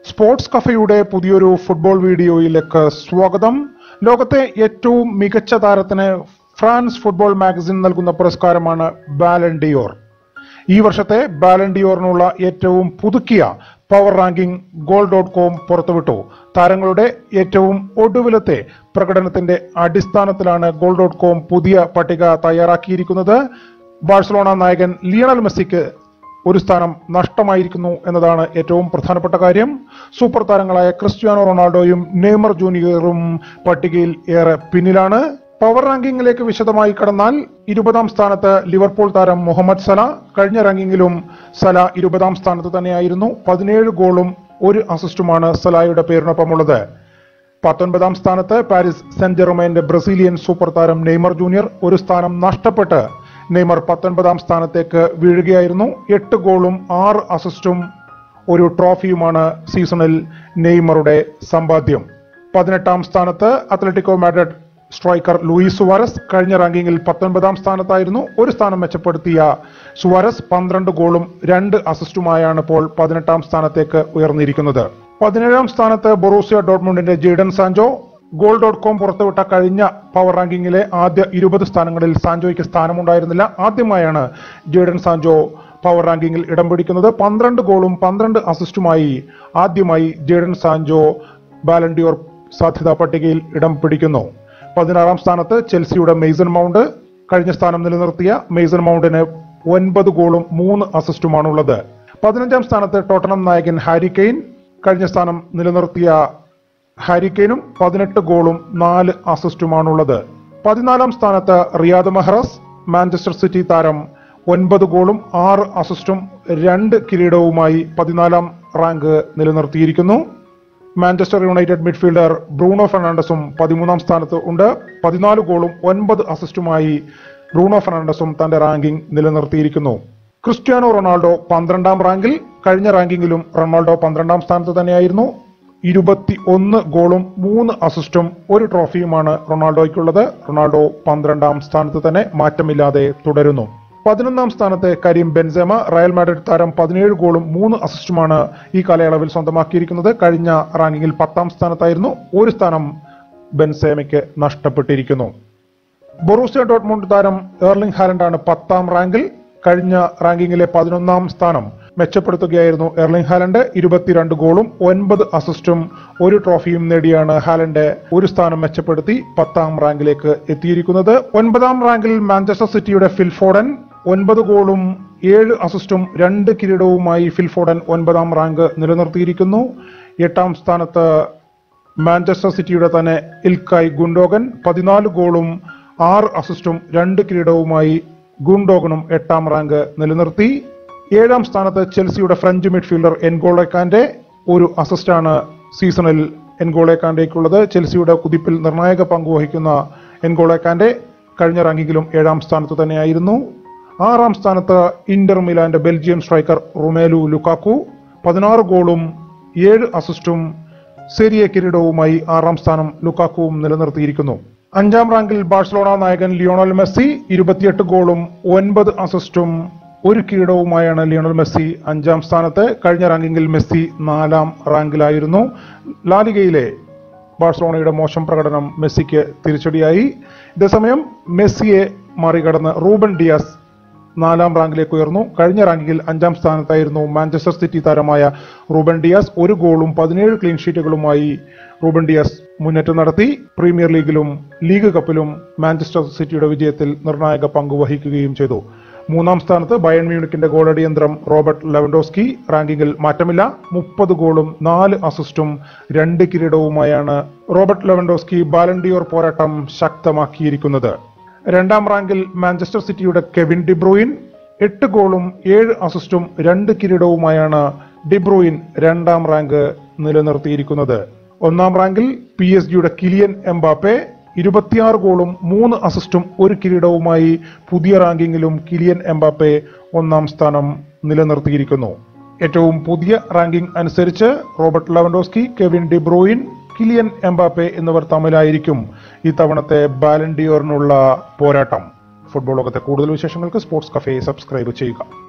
sports കഫയുടെ പുതിയൊരു football വീഡിയോയിലേക്ക് സ്വാഗതം ലോകത്തെ ഏറ്റവും മികച്ച താരത്തിന് ഫ്രാൻസ് ഫുട്ബോൾ മാഗസിൻ നൽകുന്ന പുരസ്കാരമാണ് ബാലൻഡിയോർ ഈ വർഷത്തെ ബാലൻഡിയോറിനുള്ള ഏറ്റവും പുതുക്കിയ power ranking goal dot com പുറത്തുവിട്ടു താരങ്ങളുടെ ഏറ്റവും ഒടുവിലത്തെ പ്രകടനത്തിന്റെ അടിസ്ഥാനത്തിലാണ് ഗോൾ ഡോട്ട് കോം പുതിയ പട്ടിക തയ്യാറാക്കിയിരിക്കുന്നത് ബാഴ്സലോണ നായകൻ ലിയണൽ മെസ്സിക്ക് ഒരു സ്ഥാനം നഷ്ടമായിരിക്കുന്നു എന്നതാണ് ഏറ്റവും പ്രധാനപ്പെട്ട കാര്യം സൂപ്പർ താരങ്ങളായ ക്രിസ്ത്യാനോ റൊണാൾഡോയും നെയ്മർ ജൂനിയറും പട്ടികയിൽ ഏറെ പിന്നിലാണ് പവർ റാങ്കിങ്ങിലേക്ക് വിശദമായി കടന്നാൽ ഇരുപതാം സ്ഥാനത്ത് ലിവർപൂൾ താരം മുഹമ്മദ് സല കഴിഞ്ഞ റാങ്കിങ്ങിലും സല ഇരുപതാം സ്ഥാനത്ത് തന്നെയായിരുന്നു പതിനേഴ് ഗോളും ഒരു അസിസ്റ്റുമാണ് സലായുടെ പേരിനൊപ്പമുള്ളത് പത്തൊൻപതാം സ്ഥാനത്ത് പാരീസ് സെന്റ് ജെറുമൈന്റെ ബ്രസീലിയൻ സൂപ്പർ താരം നെയ്മർ ജൂനിയർ ഒരു സ്ഥാനം നഷ്ടപ്പെട്ട് നെയ്മർ പത്തൊൻപതാം സ്ഥാനത്തേക്ക് വീഴുകയായിരുന്നു എട്ട് ഗോളും ആറ് അസിസ്റ്റും ഒരു ട്രോഫിയുമാണ് സീസണിൽ നെയ്മറുടെ സമ്പാദ്യം പതിനെട്ടാം സ്ഥാനത്ത് Atletico Madrid striker Luis Suarez കഴിഞ്ഞ റാങ്കിങ്ങിൽ പത്തൊൻപതാം സ്ഥാനത്തായിരുന്നു ഒരു സ്ഥാനം മെച്ചപ്പെടുത്തിയ സുവാരസ് പന്ത്രണ്ട് ഗോളും രണ്ട് അസിസ്റ്റുമായാണ് ഇപ്പോൾ പതിനെട്ടാം സ്ഥാനത്തേക്ക് ഉയർന്നിരിക്കുന്നത് പതിനേഴാം സ്ഥാനത്ത് ബൊറൂസിയ ഡോട്ട്മുണ്ടിന്റെ Jadon Sancho goal dot com പുറത്തുവിട്ട കഴിഞ്ഞ പവർ റാങ്കിങ്ങിലെ ആദ്യ ഇരുപത് സ്ഥാനങ്ങളിൽ സാഞ്ചോയ്ക്ക് സ്ഥാനമുണ്ടായിരുന്നില്ല ആദ്യമായാണ് ജെയ്ഡൻ സാഞ്ചോ പവർ റാങ്കിങ്ങിൽ ഇടം പിടിക്കുന്നത് പന്ത്രണ്ട് ഗോളും പന്ത്രണ്ട് അസിസ്റ്റുമായി ആദ്യമായി ജെയ്ഡൻ സാഞ്ചോ ബാലൻഡിയോർ സാധ്യതാ പട്ടികയിൽ ഇടം പിടിക്കുന്നു പതിനാറാം സ്ഥാനത്ത് ചെൽസിയുടെ മെയ്സൺ മൗണ്ട് കഴിഞ്ഞ സ്ഥാനം നിലനിർത്തിയ മെയ്സൺ മൗണ്ടിന് ഒൻപത് ഗോളും മൂന്ന് അസിസ്റ്റുമാണുള്ളത് പതിനഞ്ചാം സ്ഥാനത്ത് ടോട്ടനം നായകൻ ഹാരി കെയ്ൻ കഴിഞ്ഞ സ്ഥാനം നിലനിർത്തിയ ഹാരി കെയ്നും പതിനെട്ട് ഗോളും നാല് അസിസ്റ്റുമാണുള്ളത് പതിനാലാം സ്ഥാനത്ത് റിയാദ് മെഹ്റസ് മാഞ്ചസ്റ്റർ സിറ്റി താരം ഒൻപത് ഗോളും ആറ് അസിസ്റ്റും രണ്ട് കിരീടവുമായി പതിനാലാം റാങ്ക് നിലനിർത്തിയിരിക്കുന്നു മാഞ്ചസ്റ്റർ യുണൈറ്റഡ് മിഡ്ഫീൽഡർ ബ്രൂണോ ഫെർണാണ്ടസും പതിമൂന്നാം സ്ഥാനത്ത് ഉണ്ട് പതിനാല് ഗോളും ഒൻപത് അസിസ്റ്റുമായി ബ്രൂണോ ഫെർണാണ്ടസും തന്റെ റാങ്കിംഗ് നിലനിർത്തിയിരിക്കുന്നു ക്രിസ്ത്യാനോ റൊണാൾഡോ പന്ത്രണ്ടാം റാങ്കിൽ കഴിഞ്ഞ റാങ്കിങ്ങിലും റൊണാൾഡോ പന്ത്രണ്ടാം സ്ഥാനത്ത് തന്നെയായിരുന്നു ഇരുപത്തി ഒന്ന് ഗോളും മൂന്ന് അസിസ്റ്റും ഒരു ട്രോഫിയുമാണ് റൊണാൾഡോയ്ക്കുള്ളത് റൊണാൾഡോ പന്ത്രണ്ടാം സ്ഥാനത്ത് തന്നെ മാറ്റമില്ലാതെ തുടരുന്നു പതിനൊന്നാം സ്ഥാനത്ത് കരീം ബെൻസേമ റയൽ മാഡ്രിഡ് താരം പതിനേഴ് ഗോളും മൂന്ന് അസിസ്റ്റുമാണ് ഈ കാലയളവിൽ സ്വന്തമാക്കിയിരിക്കുന്നത് കഴിഞ്ഞ റാങ്കിങ്ങിൽ പത്താം സ്ഥാനത്തായിരുന്നു ഒരു സ്ഥാനം ബെൻസേമയ്ക്ക് നഷ്ടപ്പെട്ടിരിക്കുന്നു ബൊറൂസിയ ഡോട്ട്മുണ്ട് താരം ഏർലിംഗ് ഹാലൻഡാണ് പത്താം റാങ്കിൽ കഴിഞ്ഞ റാങ്കിങ്ങിലെ പതിനൊന്നാം സ്ഥാനം മെച്ചപ്പെടുത്തുകയായിരുന്നു എർലിംഗ് ഹാലൻഡ് ഇരുപത്തിരണ്ട് ഗോളും ഒൻപത് അസിസ്റ്റും ഒരു ട്രോഫിയും നേടിയാണ് ഹാലൻഡ് ഒരു സ്ഥാനം മെച്ചപ്പെടുത്തി പത്താം റാങ്കിലേക്ക് എത്തിയിരിക്കുന്നത് ഒൻപതാം റാങ്കിൽ മാഞ്ചസ്റ്റർ സിറ്റിയുടെ ഫിൽഫോഡൻ ഒൻപത് ഗോളും ഏഴ് അസിസ്റ്റും രണ്ട് കിരീടവുമായി ഫിൽഫോഡൻ ഒൻപതാം റാങ്ക് നിലനിർത്തിയിരിക്കുന്നു എട്ടാം സ്ഥാനത്ത് മാഞ്ചസ്റ്റർ സിറ്റിയുടെ തന്നെ ഇൽക്കായ് ഗുണ്ടോഗൻ പതിനാല് ഗോളും ആറ് അസിസ്റ്റും രണ്ട് കിരീടവുമായി ഗുണ്ടോഗനും എട്ടാം റാങ്ക് നിലനിർത്തി ഏഴാം സ്ഥാനത്ത് ചെൽസിയുടെ ഫ്രഞ്ച് മിഡ്ഫീൽഡർ എൻഗോളക്കാന്റെ ഒരു അസിസ്റ്റാണ് സീസണിൽ എൻഗോളക്കാന്റേക്കുള്ളത് ചെൽസിയുടെ കുതിപ്പിൽ നിർണായക പങ്കുവഹിക്കുന്ന എൻഗോളക്കാന്റെ കഴിഞ്ഞ റാങ്കിങ്ങിലും ഏഴാം സ്ഥാനത്ത് തന്നെയായിരുന്നു ആറാം സ്ഥാനത്ത് ഇന്റർ മിലാന്റെ ബെൽജിയം സ്ട്രൈക്കർ റുമേലു ലുക്കാക്കു പതിനാറ് ഗോളും ഏഴ് അസിസ്റ്റും സെരിയ കിരീടവുമായി ആറാം സ്ഥാനം ലുക്കാക്കുവും നിലനിർത്തിയിരിക്കുന്നു അഞ്ചാം റാങ്കിൽ ബാഴ്സലോണ നായകൻ ലിയോണൽ മെസ്സി ഇരുപത്തിയെട്ട് ഗോളും ഒൻപത് അസിസ്റ്റും ഒരു കിരീടവുമായാണ് ലിയോണൽ മെസ്സി അഞ്ചാം സ്ഥാനത്ത് കഴിഞ്ഞ റാങ്കിങ്ങിൽ മെസ്സി നാലാം റാങ്കിലായിരുന്നു ലാലിഗയിലെ ബാഴ്സലോണയുടെ മോശം പ്രകടനം മെസ്സിക്ക് തിരിച്ചടിയായി ഇതേസമയം മെസ്സിയെ മറികടന്ന് റൂബൻ ഡിയാസ് നാലാം റാങ്കിലേക്ക് ഉയർന്നു കഴിഞ്ഞ റാങ്കിങ്ങിൽ അഞ്ചാം സ്ഥാനത്തായിരുന്നു മാഞ്ചസ്റ്റർ സിറ്റി താരമായ റൂബൻ ഡിയാസ് ഒരു ഗോളും പതിനേഴ് ക്ലീൻ ഷീറ്റുകളുമായി റൂബൻ ഡിയാസ് മുന്നേറ്റം നടത്തി പ്രീമിയർ ലീഗിലും ലീഗ് കപ്പിലും മാഞ്ചസ്റ്റർ സിറ്റിയുടെ വിജയത്തിൽ നിർണായക പങ്ക് വഹിക്കുകയും ചെയ്തു മൂന്നാം സ്ഥാനത്ത് ബയൺ മ്യൂണിക്കിന്റെ ഗോളടിയന്ത്രം റോബർട്ട് ലെവൻഡോസ്കി റാങ്കിങ്ങിൽ മാറ്റമില്ല മുപ്പത് ഗോളും നാല് അസിസ്റ്റും രണ്ട് കിരീടവുമായാണ് റോബർട്ട് ലെവൻഡോസ്കി ബാലൻഡിയോർ പോരാട്ടം ശക്തമാക്കിയിരിക്കുന്നത് രണ്ടാം റാങ്കിൽ മാഞ്ചസ്റ്റർ സിറ്റിയുടെ കെവിൻ ഡിബ്രൂയിൻ എട്ട് ഗോളും ഏഴ് അസിസ്റ്റും രണ്ട് കിരീടവുമായാണ് ഡിബ്രൂയിൻ രണ്ടാം റാങ്ക് നിലനിർത്തിയിരിക്കുന്നത് ഒന്നാം റാങ്കിൽ പി എസ് ജിയുടെ കിലിയൻ എംബാപ്പെ ഇരുപത്തിയാറ് ഗോളും മൂന്ന് അസിസ്റ്റും ഒരു കിരീടവുമായി പുതിയ റാങ്കിങ്ങിലും കിലിയൻ എംബാപ്പെ ഒന്നാം സ്ഥാനം നിലനിർത്തിയിരിക്കുന്നു ഏറ്റവും പുതിയ റാങ്കിംഗ് അനുസരിച്ച് Robert Lewandowski Kevin De Bruyne Kylian Mbappe എന്നിവർ തമ്മിലായിരിക്കും ഇത്തവണത്തെ ബാലൻഡിയോറിനുള്ള പോരാട്ടം ഫുട്ബോൾ ലോകത്തെ കൂടുതൽ വിശേഷങ്ങൾക്ക് സ്പോർട്സ് കഫേ സബ്സ്ക്രൈബ് ചെയ്യുക